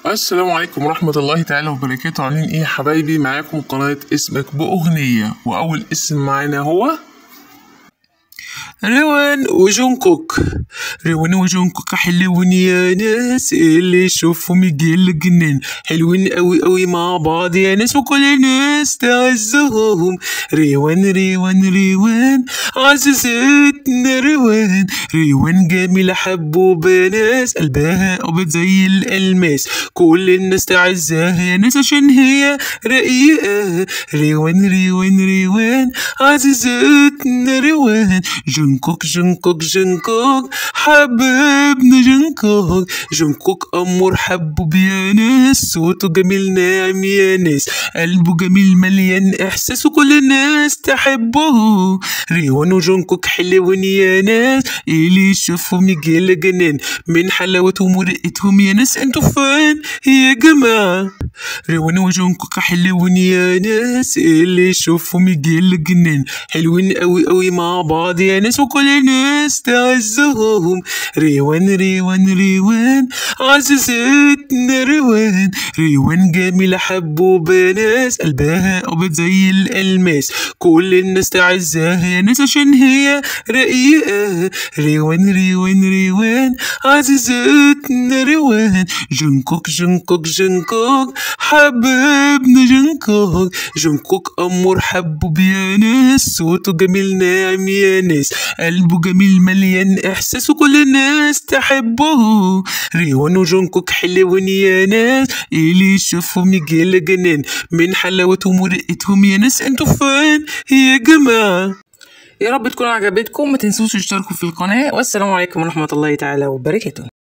السلام عليكم ورحمة الله تعالى وبركاته عاملين ايه يا حبايبي معاكم قناة اسمك بأغنية وأول اسم معانا هو روان وجونكوك روان وجونكوك حلوين يا ناس اللي يشوفهم يجيل جنان حلوين قوي قوي مع بعض يا ناس وكل الناس تعزهم روان روان روان عزيزتنا روان روان جميلة حبوبة ناس قلبها أبيض زي الألماس كل الناس تعزها يا ناس عشان هي رقيقة روان روان روان عزيزتنا روان جنكوك جنكوك جنكوك حبيبنا جنكوك جنكوك أمور حبوب يا ناس صوته جميل ناعم يا ناس قلبه جميل مليان إحساس وكل الناس تحبه ريوان وجنكوك حلوين يا ناس اللي يشوفهم يجيل جنان من حلاوتهم ورقتهم يا ناس انتوا فين يا جماعة ريوان وجنكوك حلوين يا ناس اللي يشوفهم يجيل جنان حلوين قوي قوي مع بعض يا ناس وكل الناس تعزهم ريوان ريوان ريوان عزيزتنا ريوان ريوان جميلة حبوبة ناس قلبها أبيض زي الألماس كل الناس تعزها يا ناس عشان هي رقيقة ريوان ريوان ريوان عزيزتنا ريوان جنكوك جنكوك جنكوك حبيبنا جنكوك جنكوك أمور حبوب يا ناس صوته جميل ناعم يا ناس قلبه جميل مليان إحساس وكل الناس تحبه ريوان وجنكوك حلوين يا ناس اللي يشوفهم يجيل جنان من حلاوتهم ورقتهم يا ناس انتوا فين يا جماعة يا رب تكون عجبتكم ما تنسوش تشتركوا في القناة والسلام عليكم ورحمة الله تعالى وبركاته